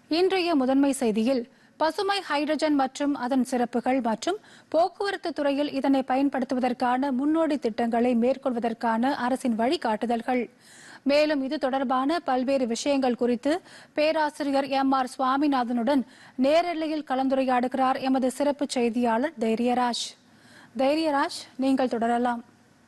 இன்றைய முதன்மை செய்தியில் பசுமை ஹைட்ரஜன் மற்றும் அதன் சிறப்புகள் மற்றும் போக்குவரத்து துறையில் இதனை பயன்படுத்துவதற்கான முன்னோடி திட்டங்களை மேற்கொள்வதற்கான அரசின் வழிகாட்டுதல்கள் மேலும் இது தொடர்பான பல்வேறு விஷயங்கள் குறித்து பேராசிரியர் எம் ஆர் சுவாமிநாதனுடன் நேரலையில் கலந்துரையாடுகிறார் எமது சிறப்பு செய்தியாளர் தைரியராஜ் தைரியராஜ் நீங்கள் தொடரலாம்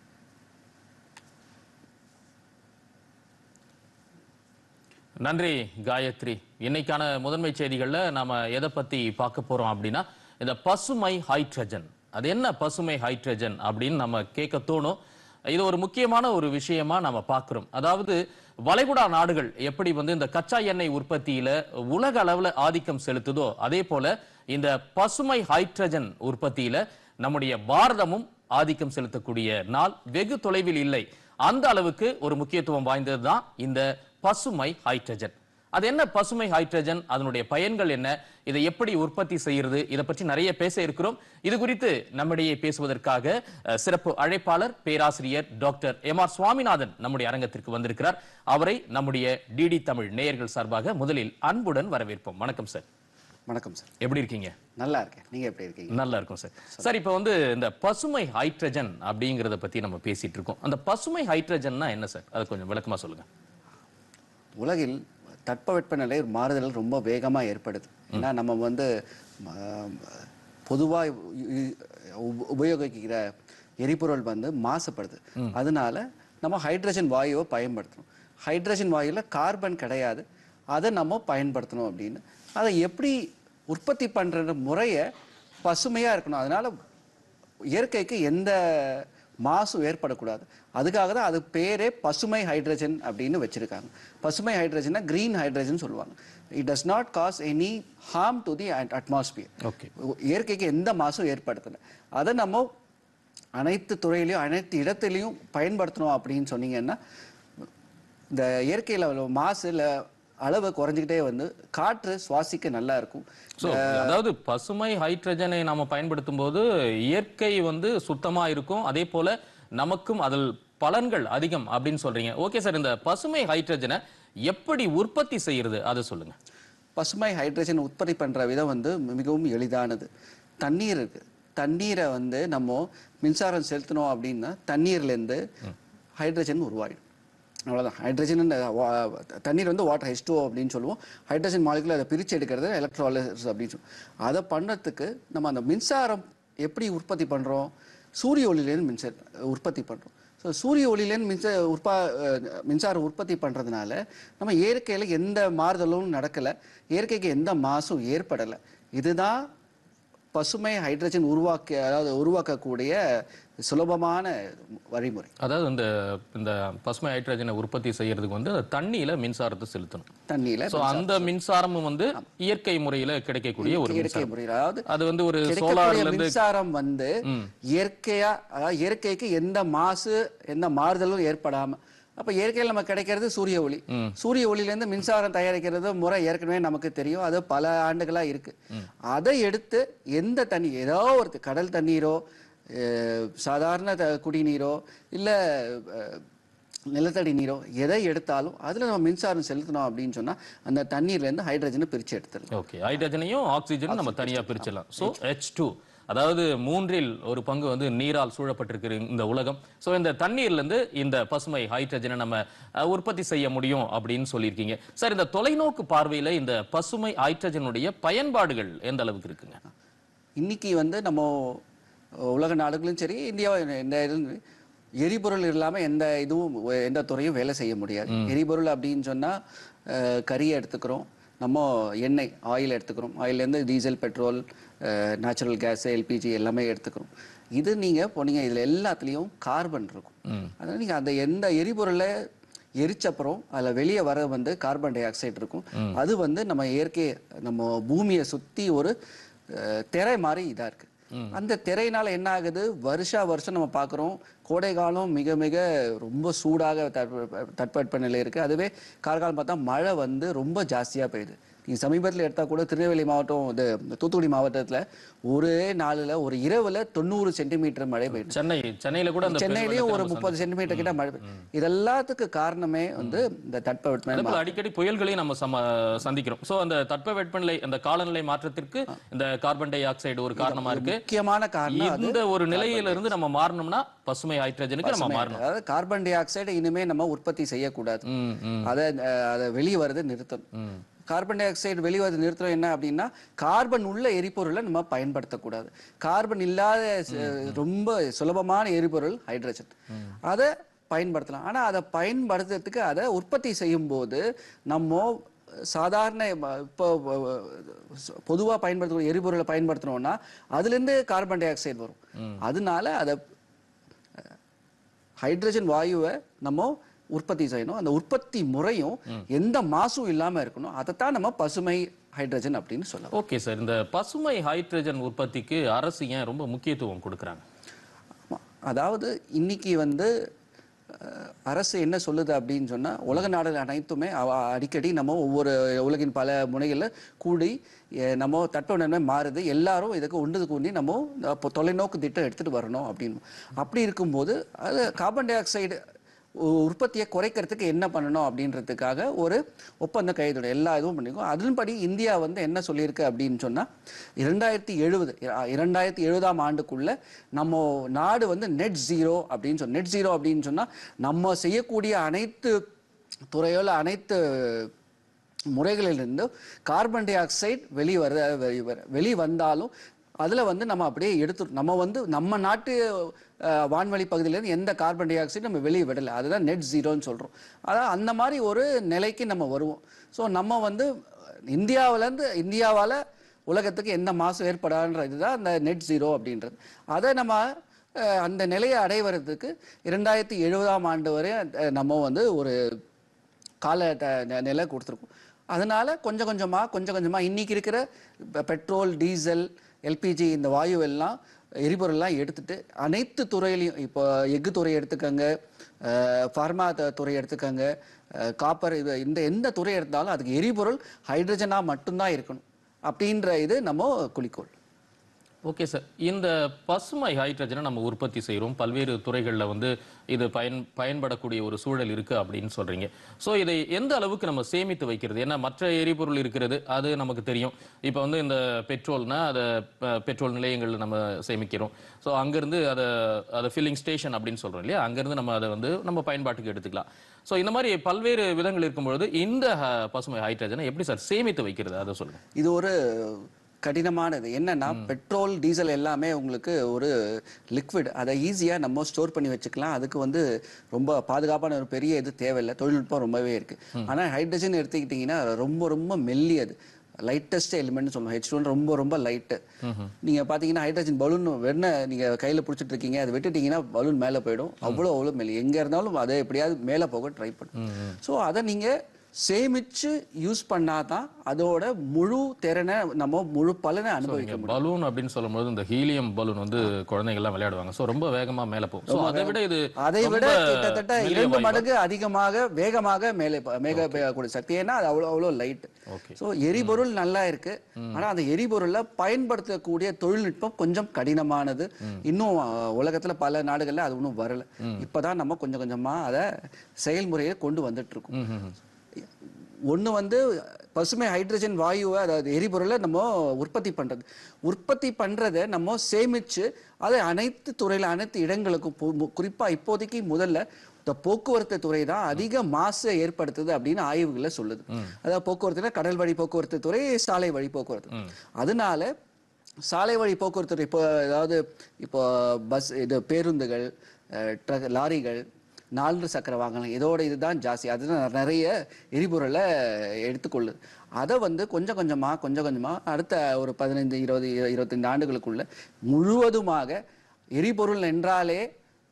நன்றி காயத்ரி இன்னைக்கான முதன்மை செய்திகள்ல நாம எதை பத்தி பார்க்க போறோம் அப்படின்னா இந்த பசுமை ஹைட்ரஜன் அது என்ன பசுமை ஹைட்ரஜன் அப்படின்னு நம்ம கேட்க தோணும் இது ஒரு முக்கியமான ஒரு விஷயமா நம்ம பார்க்கிறோம் அதாவது வளைகுடா நாடுகள் எப்படி வந்து இந்த கச்சா எண்ணெய் உற்பத்தியில உலக அளவுல ஆதிக்கம் செலுத்துதோ அதே போல இந்த பசுமை ஹைட்ரஜன் உற்பத்தியில நம்முடைய பாரதமும் ஆதிக்கம் செலுத்தக்கூடிய நாள் வெகு தொலைவில் இல்லை அந்த அளவுக்கு ஒரு முக்கியத்துவம் வாய்ந்தது தான் இந்த பசுமை ஹைட்ரஜன் அது என்ன பசுமை ஹைட்ரஜன் அதனுடைய பயன்கள் என்ன இதை எப்படி உற்பத்தி செய்யறது இதை பற்றி நிறைய பேச இருக்கிறோம் இது குறித்து நம்மிடையே பேசுவதற்காக அஹ், சிறப்பு அழைப்பாளர் பேராசிரியர் டாக்டர் எம் ஆர் சுவாமிநாதன் நம்முடைய அரங்கத்திற்கு வந்திருக்கிறார் அவரை நம்முடைய டிடி தமிழ் நேயர்கள் சார்பாக முதலில் அன்புடன் வரவேற்போம் வணக்கம் சார் வணக்கம் சார் எப்படி இருக்கீங்க நல்லா இருக்கேன் நீங்க எப்படி இருக்கீங்க நல்லா இருக்கும் சார் சார் இப்போ வந்து இந்த பசுமை ஹைட்ரஜன் அப்படிங்கறத பத்தி நம்ம பேசிட்டு இருக்கோம் அந்த பசுமை ஹைட்ரஜன்னா என்ன சார் அது கொஞ்சம் விளக்கமா சொல்லுங்க உலகில் தட்பவெப்பநிலை மாறுதல் ரொம்ப வேகமா ஏற்படுது ஏன்னா நம்ம வந்து பொதுவாக உபயோகிக்கிற எரிபொருள் வந்து மாசுபடுது அதனால நம்ம ஹைட்ரஜன் வாயுவை பயன்படுத்தணும் ஹைட்ரஜன் வாயுல கார்பன் கிடையாது அதை நம்ம பயன்படுத்தணும் அப்படின்னு அதை எப்படி உற்பத்தி பண்ற முறையை பசுமையா இருக்கணும் அதனால இயற்கைக்கு எந்த மாசும் ஏற்படக்கூடாது அதுக்காக தான் அது பேரே பசுமை ஹைட்ரஜன் அப்படின்னு வச்சிருக்காங்க பசுமை ஹைட்ரஜனை கிரீன் ஹைட்ரஜன் சொல்லுவாங்க it does not cause any harm to the atmosphere okay இயற்கைக்கு எந்த மாசும் ஏற்படுத்தலை அதை நம்ம அனைத்து துறையிலையும் அனைத்து இடத்துலையும் பயன்படுத்தணும் அப்படின்னு சொன்னீங்கன்னா இந்த இயற்கையில் உள்ள மாசு இல்ல அளவு குறைஞ்சிக்கிட்டே வந்து காற்று சுவாசிக்க நல்லா இருக்கும் சோ அதாவது பசுமை ஹைட்ரஜனை நாம பயன்படுத்தும் போது இயற்கை வந்து சுத்தமா இருக்கும் அதே போல நமக்கும் அதில் பலன்கள் அதிகம் அப்படின்னு சொல்றீங்க ஓகே சார் இந்த பசுமை ஹைட்ரஜனை எப்படி உற்பத்தி செய்யறது அதை சொல்லுங்க பசுமை ஹைட்ரஜன் உற்பத்தி பண்ற விதம் வந்து மிகவும் எளிதானது தண்ணீர் இருக்கு தண்ணீரை வந்து நம்ம மின்சாரம் செலுத்தணும் அப்படின்னா தண்ணீர்லேருந்து ஹைட்ரஜன் உருவாயிடும் அவ்வளோதான் ஹைட்ரஜன் தண்ணீர் வந்து வாட்டர் ஹெச் அப்படின்னு சொல்லுவோம் ஹைட்ரஜன் மாலிகுல அதை பிரித்து எடுக்கிறது எலக்ட்ராலிசிஸ் அப்படின்னு சொல்லுவோம் அதை பண்ணுறதுக்கு நம்ம அந்த மின்சாரம் எப்படி உற்பத்தி பண்ணுறோம் சூரிய ஒளியிலேருந்து மின்சார உற்பத்தி பண்ணுறோம் ஸோ சூரிய ஒளியிலேருந்து மின்சார உற்பா அஹ், மின்சாரம் உற்பத்தி பண்ணுறதுனால நம்ம இயற்கையில் எந்த மாறுதலும் நடக்கலை இயற்கைக்கு எந்த மாசும் ஏற்படலை இதுதான் பசுமை ஹைட்ரஜன் உருவாக்க அதாவது உருவாக்கக்கூடிய சுலபமான வழிமுறை அதாவது இந்த இந்த பசுமை ஹைட்ரஜனை உற்பத்தி செய்யறதுக்கு வந்து தண்ணியில மின்சாரத்தை செலுத்தணும் தண்ணியில சோ அந்த மின்சாரமும் வந்து இயற்கை முறையில கிடைக்கக்கூடிய ஒரு இயற்கை மின்சாரம் முறையில் அதாவது அது வந்து ஒரு கிடைக்கக்கூடிய சோலார்ல இருந்து மின்சாரம் வந்து இயற்கையா அதாவது இயற்கைக்கு எந்த மாசு எந்த மாறுதலும் ஏற்படாம அப்ப இயற்கையில் நம்ம கிடைக்கிறது சூரிய ஒளி சூரிய ஒளியில இருந்து மின்சாரம் தயாரிக்கிறது முறை ஏற்கனவே நமக்கு தெரியும் அது பல ஆண்டுகளா இருக்கு அதை எடுத்து எந்த தண்ணி ஏதோ ஒரு கடல் தண்ணீரோ அஹ், சாதாரண த- குடிநீரோ இல்ல அஹ், நிலத்தடி நீரோ எதை எடுத்தாலும் அதுல நம்ம மின்சாரம் செலுத்தணும் அப்படின்னு சொன்னா அந்த தண்ணீர்ல இருந்து ஹைட்ரஜனை பிரிச்சு எடுத்துடலாம் ஓகே ஹைட்ரஜனையும் ஆக்சிஜனும் நம்ம தனியா பிரிச்சிடலாம் சோ ஹெச் டூ அதாவது மூன்றில் ஒரு பங்கு வந்து நீரால் சூழப்பட்டிருக்கிற இந்த உலகம் சோ இந்த தண்ணீர்ல இருந்து இந்த பசுமை ஹைட்ரஜனை நம்ம அஹ், உற்பத்தி செய்ய முடியும் அப்படின்னு சொல்லியிருக்கீங்க சார் இந்த தொலைநோக்கு பார்வையில இந்த பசுமை ஹைட்ரஜனுடைய பயன்பாடுகள் எந்த அளவுக்கு இருக்குங்க இன்னைக்கு வந்து நம்ம உலக நாடுகளும் சரி இந்தியாவை எந்த இதுவும் எரிபொருள் இல்லாமல் எந்த இதுவும் எந்த துறையும் வேலை செய்ய முடியாது எரிபொருள் அப்படின்னு சொன்னால் கறியை எடுத்துக்கிறோம் நம்ம எண்ணெய் ஆயில் எடுத்துக்கிறோம் ஆயிலேருந்து diesel petrol natural gas LPG எல்லாமே எடுத்துக்கிறோம் இது நீங்கள் போனீங்க இதில் எல்லாத்துலேயும் கார்பன் இருக்கும் அதனால் நீங்கள் அந்த எந்த எரிபொருளை எரிச்சப்புறம் அதில் வெளியே வர வந்து கார்பன் டை ஆக்சைடு இருக்கும் அது வந்து நம்ம இயற்கை நம்ம பூமியை சுற்றி ஒரு அஹ், திரை மாதிரி இதா இருக்கு அந்த திரையினால என்ன ஆகுது வருஷா வருஷம் நம்ம பார்க்குறோம் கோடை காலம் மிக மிக ரொம்ப சூடாக தட்ப- தட்பவெட்ப நிலை இருக்கு அதுவே கார்காலம் பார்த்தா மழை வந்து ரொம்ப ஜாஸ்தியா பெய்யுது நீங்க சமீபத்தில் எடுத்தா கூட திருநெல்வேலி மாவட்டம் இது தூத்துக்குடி மாவட்டத்துல ஒரே நாளுல ஒரு இரவுல தொண்ணூறு சென்டிமீட்டர் மழை பெய்யுது சென்னை சென்னையில கூட அந்த சென்னையிலயும் ஒரு முப்பது சென்டிமீட்டர் கிட்ட மழை பெய்யுது. இதெல்லாத்துக்கு காரணமே வந்து இந்த தட்பவெட்ப அதே போல அடிக்கடி புயல்களையும் நம்ம சம சந்திக்கிறோம் சோ அந்த தட்பவெப்பநிலை அந்த காலநிலை மாற்றத்திற்கு இந்த கார்பன் டை ஆக்சைடு ஒரு காரணமா இருக்கு முக்கியமான காரணம் அது இந்த ஒரு நிலையில இருந்து நம்ம மாறணும்னா பசுமை ஹைட்ரஜனுக்கு நம்ம மாறணும் அதாவது கார்பன் டை ஆக்சைடு இனிமே நம்ம உற்பத்தி செய்யக்கூடாது ம், ம், அதை அஹ், அதை வெளியே வருது நிறுத்தணும் ம். கார்பன் டை ஆக்சைடு வெளியே வருது நிறுத்தணும் என்ன அப்படின்னா கார்பன் உள்ள எரிபொருளை நம்ம பயன்படுத்தக்கூடாது கார்பன் இல்லாத ச- ரொம்ப சுலபமான எரிபொருள் ஹைட்ரஜன் அதை பயன்படுத்தலாம் ஆனா அதை பயன்படுத்துறதுக்கு அதை உற்பத்தி செய்யும் போது நம்ம சாதாரண ம- இப்போ பொதுவாக பயன்படுத்தக்கூடிய எரிபொருளை பயன்படுத்தணும்னா அதுலேருந்து கார்பன் டை ஆக்சைடு வரும் அதனால அதை ஹைட்ரஜன் வாயுவை நம்ம உற்பத்தி செய்யணும் அந்த உற்பத்தி முறையும் எந்த மாசும் இல்லாம இருக்கணும் அதைத்தான் நம்ம பசுமை ஹைட்ரஜன் அப்படின்னு சொல்லலாம் ஓகே சார் இந்த பசுமை ஹைட்ரஜன் உற்பத்திக்கு அரசு ஏன் ரொம்ப முக்கியத்துவம் கொடுக்குறாங்க ஆமா. அதாவது இன்னைக்கு வந்து அஹ், அரசு என்ன சொல்லுது அப்படின்னு சொன்னா உலக நாடுகள் அனைத்துமே அவ- அடிக்கடி நம்ம ஒவ்வொரு உலகின் பல முனைகளில் கூடி அஹ், நம்ம தட்பவெப்பநிலை மாறுது எல்லாரும் இதுக்கு ஒன்றுது கூடி நம்ம அப்போ தொலைநோக்கு திட்டம் எடுத்துட்டு வரணும் அப்படின்னு அப்படி இருக்கும்போது அது கார்பன் டை ஆக்சைடு உற்பத்தியை குறைக்கிறதுக்கு என்ன பண்ணணும் அப்படின்றதுக்காக ஒரு ஒப்பந்தம் கையெழுத்து எல்லா இதுவும் பண்ணிருக்கோம் அதன்படி இந்தியா வந்து என்ன சொல்லியிருக்கு அப்படின்னு சொன்னா இரண்டாயிரத்தி எழுபது இரண்டாயிரத்தி எழுபதாம் ஆண்டுக்குள்ள நம்ம நாடு வந்து நெட் ஜீரோ அப்படின்னு சொன்ன நெட் ஜீரோ அப்படின்னு சொன்னா நம்ம செய்யக்கூடிய அனைத்து துறையோல அனைத்து முறைகளிலிருந்து கார்பன் டை ஆக்சைடு வெளி வர வெளி வர வெளி வந்தாலும் அதுல வந்து நம்ம அப்படியே எடுத்து நம்ம வந்து நம்ம நாட்டு அஹ், வான்வெளி பகுதியிலேருந்து எந்த கார்பன் டை ஆக்சைடு நம்ம வெளியே விடலை அதுதான் நெட் ஜீரோன்னு சொல்றோம் அதான் அந்த மாதிரி ஒரு நிலைக்கு நம்ம வருவோம் ஸோ நம்ம வந்து இந்தியாவிலேருந்து இந்தியாவால உலகத்துக்கு எந்த மாசம் ஏற்படான்ற இதுதான் அந்த நெட் ஜீரோ அப்படின்றது அதை நம்ம அஹ், அந்த நிலையை அடைவதற்கு இரண்டாயிரத்தி எழுபதாம் ஆண்டு வரை அஹ், நம்ம வந்து ஒரு கால ட- நெ- நிலை கொடுத்துருக்கோம் அதனால கொஞ்சம் கொஞ்சமா கொஞ்சம் கொஞ்சமா இன்னைக்கு இருக்கிற பெ- பெட்ரோல் டீசல் எல்பிஜி இந்த வாயு எல்லாம் எரிபொருள்லாம் எடுத்துட்டு அனைத்து துறையிலையும் இப்போ எஃகு துறை எடுத்துக்கோங்க ஃபார்மா துறை எடுத்துக்கோங்க காப்பர் இது இந்த எந்த துறை எடுத்தாலும் அதுக்கு எரிபொருள் ஹைட்ரஜனா மட்டும்தான் இருக்கணும் அப்படின்ற இது நம்ம குறிக்கோள் ஓகே சார் இந்த பசுமை ஹைட்ரஜனை நம்ம உற்பத்தி செய்கிறோம் பல்வேறு துறைகளில் வந்து இது பயன் பயன்படக்கூடிய ஒரு சூழல் இருக்கு அப்படின்னு சொல்றீங்க ஸோ இதை எந்த அளவுக்கு நம்ம சேமித்து வைக்கிறது ஏன்னா மற்ற எரிபொருள் இருக்கிறது அது நமக்கு தெரியும் இப்போ வந்து இந்த பெட்ரோல்னா அதை ப- பெட்ரோல் நிலையங்களில் நம்ம சேமிக்கிறோம் ஸோ அங்கேருந்து அதை அதை ஃபில்லிங் ஸ்டேஷன் அப்படின்னு சொல்றோம் இல்லையா அங்கேருந்து நம்ம அதை வந்து நம்ம பயன்பாட்டுக்கு எடுத்துக்கலாம் ஸோ இந்த மாதிரி பல்வேறு விதங்கள் இருக்கும்பொழுது இந்த ஹ- பசுமை ஹைட்ரஜனை எப்படி சார் சேமித்து வைக்கிறது அதை சொல்லுங்க இது ஒரு கடினமானது என்னன்னா பெட்ரோல் டீசல் எல்லாமே உங்களுக்கு ஒரு லிக்விட் அதை ஈஸியா நம்ம ஸ்டோர் பண்ணி வச்சுக்கலாம் அதுக்கு வந்து ரொம்ப பாதுகாப்பான ஒரு பெரிய இது தேவையில்லை தொழில்நுட்பம் ரொம்பவே இருக்கு ஆனா ஹைட்ரஜன் எடுத்துக்கிட்டீங்கன்னா ரொம்ப ரொம்ப மெல்லியது லைட்டஸ்ட் எலிமெண்ட் சொல்லுவோம் ஹெச் ரொம்ப ரொம்ப லைட்டு நீங்க பாத்தீங்கன்னா ஹைட்ரஜன் பலூன் வெண்ண நீங்க கையில பிடிச்சிட்டு இருக்கீங்க அதை விட்டுட்டீங்கன்னா பலூன் மேல போயிடும் அவ்வளோ அவ்வளோ மெல்லி எங்க இருந்தாலும் அதை எப்படியாவது மேல போக ட்ரை பண்ணும் ஸோ அதை நீங்க சேமிச்சு யூஸ் பண்ணாதான் அதோட முழு திறனை நம்ம முழு பலனை அனுபவிக்க முடியும் பலூன் அப்படின்னு சொல்லும்போது இந்த ஹீலியம் பலூன் வந்து குழந்தைங்க எல்லாம் விளையாடுவாங்க சோ ரொம்ப வேகமா மேல போகும் சோ அதை விட இது அதை விட ரொம்ப கிட்டத்தட்ட மெல்லிய இரண்டு வாயு. மடங்கு அதிகமாக வேகமாக மேலே ப- மேக கூடிய சக்தி ஏன்னா அது அவ்வளோ அவ்வளோ லைட் Okay. ஸோ எரிபொருள் நல்லா இருக்கு ஆனா அந்த எரிபொருளை பயன்படுத்தக்கூடிய தொழில்நுட்பம் கொஞ்சம் கடினமானது இன்னும் அஹ், உலகத்துல பல நாடுகள்ல அது இன்னும் வரல இப்பதான் நம்ம கொஞ்சம் கொஞ்சமா அதை செயல்முறையை கொண்டு வந்துட்டு இருக்கோம் ஒண்ணு வந்து பசுமை ஹைட்ரஜன் வாயுவை அதாவது எரிபொருளை நம்ம உற்பத்தி பண்றது உற்பத்தி பண்றதை நம்ம சேமிச்சு அதை அனைத்து துறையில அனைத்து இடங்களுக்கும் பு- மு- குறிப்பா இப்போதைக்கு முதல்ல இந்த போக்குவரத்து துறை தான் அதிக மாசை ஏற்படுத்துது அப்படின்னு ஆய்வுகளை சொல்லுது அதாவது போக்குவரத்துல கடல் வழி போக்குவரத்து துறை சாலை வழி போக்குவரத்து அதனால சாலை வழி போக்குவரத்து துறை இப்போ அதாவது இப்போ பஸ் இது பேருந்துகள் அஹ், ட்ரக் லாரிகள் நான்கு சக்கர வாகனம் இதோட இதுதான் ஜாஸ்தி அதுதான் நிறைய எரிபொருளை எடுத்துக்கொள்ளுது அதை வந்து கொஞ்சம் கொஞ்சமா கொஞ்சம் கொஞ்சமா அடுத்த ஒரு பதினைந்து இருபது இரு- இருபத்தைந்து ஆண்டுகளுக்குள்ள முழுவதுமாக எரிபொருள் என்றாலே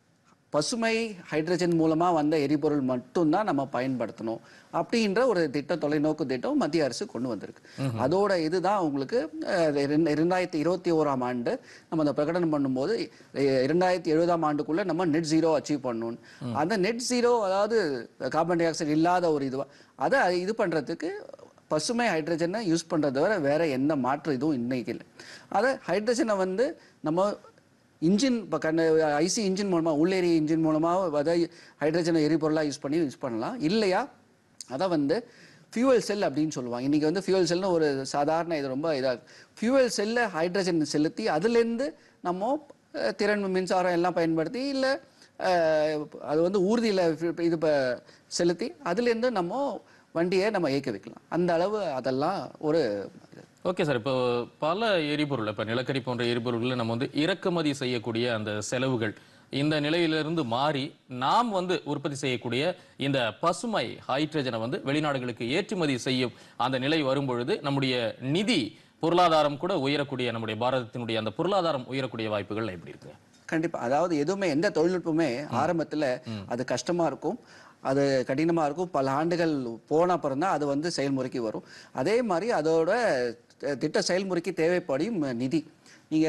பசுமை ஹைட்ரஜன் மூலமா வந்த எரிபொருள் மட்டும்தான் நம்ம பயன்படுத்தணும் அப்படின்ற ஒரு திட்டம் தொலைநோக்கு திட்டம் மத்திய அரசு கொண்டு வந்திருக்கு அதோட இதுதான் உங்களுக்கு அஹ், இரண்டு- இரண்டாயிரத்தி இருபத்தி ஓராம் ஆண்டு நம்ம அந்த பிரகடனம் பண்ணும்போது அஹ், இரண்டாயிரத்தி எழுபதாம் ஆண்டுக்குள்ள நம்ம நெட் ஜீரோ அச்சீவ் பண்ணணும் அந்த நெட் ஜீரோ அதாவது கார்பன் டை ஆக்சைடு இல்லாத ஒரு இதுவா அதை இது பண்றதுக்கு பசுமை ஹைட்ரஜனை யூஸ் பண்றதை தவிர வேற எந்த மாற்று இதுவும் இன்னைக்கு இல்லை அதை ஹைட்ரஜனை வந்து நம்ம இன்ஜின் இப்போ கண்ண ஐசி இன்ஜின் மூலமாக உள்ளேரி இன்ஜின் மூலமாக அதை ஹைட்ரஜனை எரிபொருளாக யூஸ் பண்ணி யூஸ் பண்ணலாம் இல்லையா அதை வந்து ஃபியூவல் செல் அப்படின்னு சொல்லுவாங்க இன்றைக்கி வந்து ஃபியூவல் செல்னு ஒரு சாதாரண இது ரொம்ப இதாக ஃபியூவல் செல்லை ஹைட்ரஜன் செலுத்தி அதுலேருந்து நம்ம அஹ், திறன் மின்சாரம் எல்லாம் பயன்படுத்தி இல்லை அது வந்து ஊர்தியில் இது ப- செலுத்தி அதுலேருந்து நம்ம வண்டியை நம்ம இயக்க வைக்கலாம் அந்த அளவு அதெல்லாம் ஒரு ஓகே சார் இப்போ பல எரிபொருள் இப்போ நிலக்கரி போன்ற எரிபொருள்களை நம்ம வந்து இறக்குமதி செய்யக்கூடிய அந்த செலவுகள் இந்த நிலையிலிருந்து மாறி நாம் வந்து உற்பத்தி செய்யக்கூடிய இந்த பசுமை ஹைட்ரஜனை வந்து வெளிநாடுகளுக்கு ஏற்றுமதி செய்யும் அந்த நிலை வரும்பொழுது நம்முடைய நிதி பொருளாதாரம் கூட உயரக்கூடிய நம்முடைய பாரதத்தினுடைய அந்த பொருளாதாரம் உயரக்கூடிய வாய்ப்புகள் எப்படி இருக்கு கண்டிப்பா அதாவது எதுவுமே எந்த தொழில்நுட்பமே ஆரம்பத்துல அது கஷ்டமா இருக்கும் அது கடினமா இருக்கும் பல ஆண்டுகள் போன அப்புறம் தான் அது வந்து செயல்முறைக்கு வரும் அதே மாதிரி அதோட அஹ், திட்ட செயல்முறைக்கு தேவைப்படும் நிதி நீங்க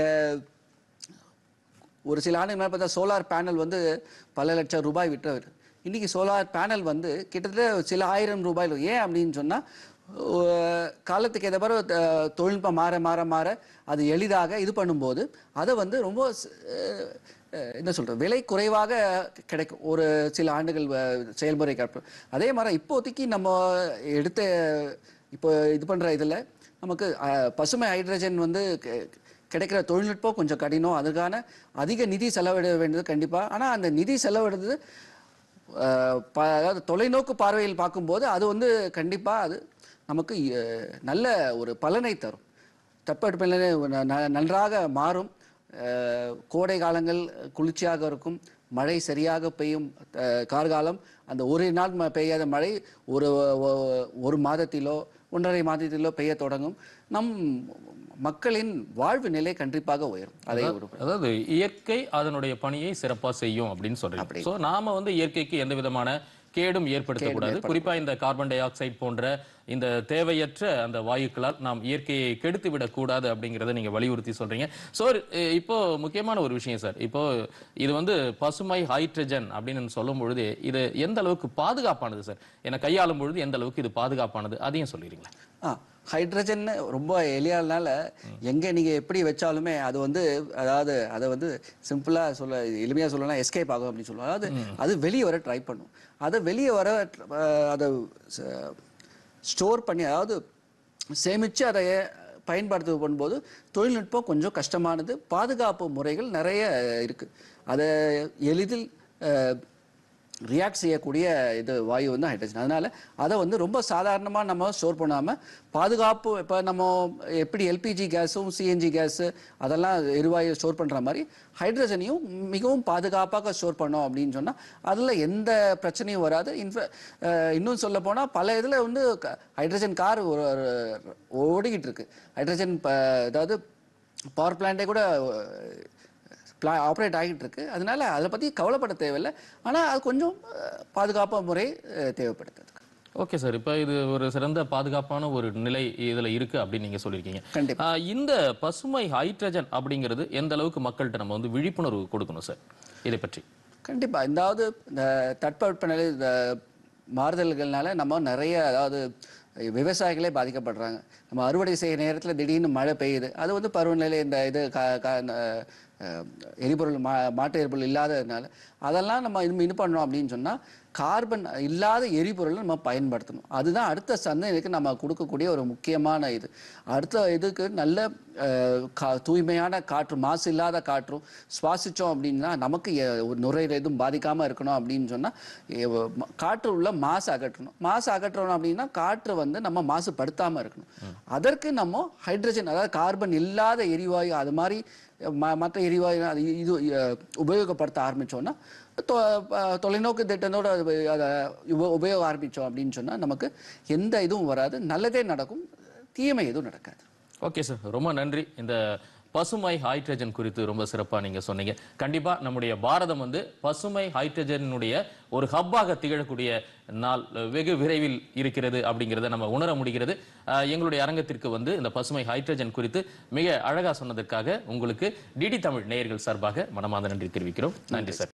ஒரு சில ஆண்டுகள் மேலே பார்த்தா சோலார் பேனல் வந்து பல லட்சம் ரூபாய் விற்றவர் இன்னைக்கு சோலார் பேனல் வந்து கிட்டத்தட்ட சில ஆயிரம் ரூபாயில் ஏன் அப்படின்னு சொன்னா அஹ், காலத்துக்கு ஏற்ற மாதிரி அஹ், தொழில்நுட்பம் மாற மாற மாற அது எளிதாக இது பண்ணும்போது அதை வந்து ரொம்ப ஸ்- அஹ், அஹ், என்ன சொல்றது விலை குறைவாக கிடைக்கும் ஒரு சில ஆண்டுகள் அஹ், செயல்முறை கற்ப அதே மாதிரி இப்போதைக்கு நம்ம எடுத்த இப்போ இது பண்ற இதுல நமக்கு அஹ், பசுமை ஹைட்ரஜன் வந்து கெ- கிடைக்கிற தொழில்நுட்பம் கொஞ்சம் கடினம் அதுக்கான அதிக நிதி செலவிட வேண்டியது கண்டிப்பா ஆனா அந்த நிதி செலவிடுறது அஹ், ப- அதாவது தொலைநோக்கு பார்வையில் பார்க்கும்போது அது வந்து கண்டிப்பா அது நமக்கு அஹ், நல்ல ஒரு பலனை தரும் தட்பவெப்பநிலை ந- ந- நன்றாக மாறும் அஹ், கோடை காலங்கள் குளிர்ச்சியாக இருக்கும் மழை சரியாக பெய்யும் அஹ், கார்காலம் அந்த ஒரு நாள் ம- பெய்யாத மழை ஒரு ஒ- ஒரு மாதத்திலோ ஒன்றரை மாதத்திலோ பெய்ய தொடங்கும் நம் மக்களின் வாழ்வு நிலை கண்டிப்பாக உயரும் அதை ஒரு அதாவது இயற்கை அதனுடைய பணியை சிறப்பா செய்யும் அப்படின்னு சொல்றீங்க சோ நாம வந்து இயற்கைக்கு எந்த விதமான கேடும் ஏற்படுத்தக்கூடாது குறிப்பா இந்த கார்பன் டை ஆக்சைடு போன்ற இந்த தேவையற்ற அந்த வாயுக்களால் நாம் இயற்கையை கெடுத்து விடக்கூடாது அப்படிங்கறத நீங்க வலியுறுத்தி சொல்றீங்க சோ இப்போ முக்கியமான ஒரு விஷயம் சார் இப்போ இது வந்து பசுமை ஹைட்ரஜன் அப்படின்னு சொல்லும் பொழுது இது எந்த அளவுக்கு பாதுகாப்பானது சார் என கையாளும் பொழுது எந்த அளவுக்கு இது பாதுகாப்பானது அதையும் சொல்லிடுங்களேன் ஆ ஹைட்ரஜன் ரொம்ப எளியானால எங்க நீங்க எப்படி வச்சாலுமே அது வந்து அதாவது அதை வந்து சிம்பிளா சொல்ல எளிமையா சொல்லலாம் எஸ்கேப் ஆகும் அப்படின்னு சொல்லுவாங்க அதாவது அது வெளியே வர ட்ரை பண்ணும் அதை வெளியே வர அஹ், அதை ஸ்டோர் பண்ணி அதாவது சேமிச்சு அதை பயன்படுத்த பண்ணும்போது தொழில்நுட்பம் கொஞ்சம் கஷ்டமானது பாதுகாப்பு முறைகள் நிறைய இருக்கு அதை எளிதில் ரியாக்ட் செய்யக்கூடிய இது வாயு வந்து ஹைட்ரஜன் அதனால அதை வந்து ரொம்ப சாதாரணமாக நம்ம ஸ்டோர் பண்ணாம பாதுகாப்பு இப்போ நம்ம எப்படி எல்பிஜி கேஸும் சிஎன்ஜி கேஸு அதெல்லாம் எரிவாயு ஸ்டோர் பண்ற மாதிரி ஹைட்ரஜனையும் மிகவும் பாதுகாப்பாக ஸ்டோர் பண்ணோம் அப்படின்னு சொன்னா அதுல எந்த பிரச்சனையும் வராது இன்ஃப இன்னும் சொல்ல போனா பல இதுல வந்து ஹைட்ரஜன் கார் ஓடிக்கிட்டு இருக்கு ஹைட்ரஜன் அதாவது பவர் பிளான்ட்டே கூட பிளா ஆப்ரேட் ஆகிட்டு இருக்கு அதனால அதை பத்தி கவலைப்பட தேவையில்லை ஆனா அது கொஞ்சம் அஹ், பாதுகாப்பு முறை அஹ், தேவைப்படுது அதுக்கு. ஓகே சார் இப்போ இது ஒரு சிறந்த பாதுகாப்பான ஒரு நிலை இதுல இருக்கு அப்படின்னு நீங்க சொல்லியிருக்கீங்க கண்டிப்பா. ஆஹ் இந்த பசுமை ஹைட்ரஜன் அப்படிங்கிறது எந்த அளவுக்கு மக்கள்கிட்ட நம்ம வந்து விழிப்புணர்வு கொடுக்கணும் சார் இதை பற்றி கண்டிப்பா இதாவது இந்த தட்பவெப்பநிலை இந்த மாறுதல்கள்னால நம்ம நிறைய அதாவது விவசாயிகளே பாதிக்கப்படுறாங்க நம்ம அறுவடை செய்ய நேரத்துல திடீர்னு மழை பெய்யுது அது வந்து பருவநிலை இந்த இது கா- கா- இந்த, அஹ், எரிபொருள் மா மாட்டு எரிபொருள் இல்லாததுனால அதெல்லாம் நம்ம இது இது பண்ணோம் அப்படின்னு சொன்னா கார்பன் இல்லாத எரிபொருளை நம்ம பயன்படுத்தணும் அதுதான் அடுத்த சந்ததிக்கு நம்ம கொடுக்கக்கூடிய ஒரு முக்கியமான இது அடுத்த இதுக்கு நல்ல அஹ், கா- தூய்மையான காற்று மாசு இல்லாத காற்றும் சுவாசிச்சோம் அப்படின்னா நமக்கு எ- ஒரு நுரையீரல் எதுவும் பாதிக்காம இருக்கணும் அப்படின்னு சொன்னா எ- ம- காற்று உள்ள மாசு அகற்றணும் மாசு அகற்றணும் அப்படின்னா காற்று வந்து நம்ம மாசுபடுத்தாம இருக்கணும் அதற்கு நம்ம ஹைட்ரஜன் அதாவது கார்பன் இல்லாத எரிவாயு அது மாதிரி ம- மற்ற எரிவாயு அது இது அஹ், உபயோகப்படுத்த ஆரம்பிச்சோம்னா தொ- அஹ், தொலைநோக்கு திட்டத்தோட அது அதை உப- உபயோகம் ஆரம்பிச்சோம் அப்படின்னு சொன்னா நமக்கு எந்த இதுவும் வராது நல்லதே நடக்கும் தீமை எதுவும் நடக்காது ஓகே சார் ரொம்ப நன்றி இந்த பசுமை ஹைட்ரஜன் குறித்து ரொம்ப சிறப்பா நீங்க சொன்னீங்க கண்டிப்பா நம்முடைய பாரதம் வந்து பசுமை ஹைட்ரஜனுடைய ஒரு ஹப்பாக திகழக்கூடிய நாள் வெகு விரைவில் இருக்கிறது அப்படிங்கிறத நம்ம உணர முடிகிறது அஹ், எங்களுடைய அரங்கத்திற்கு வந்து இந்த பசுமை ஹைட்ரஜன் குறித்து மிக அழகா சொன்னதற்காக உங்களுக்கு டிடி தமிழ் நேயர்கள் சார்பாக மனமார்ந்த நன்றி தெரிவிக்கிறோம் நன்றி சார்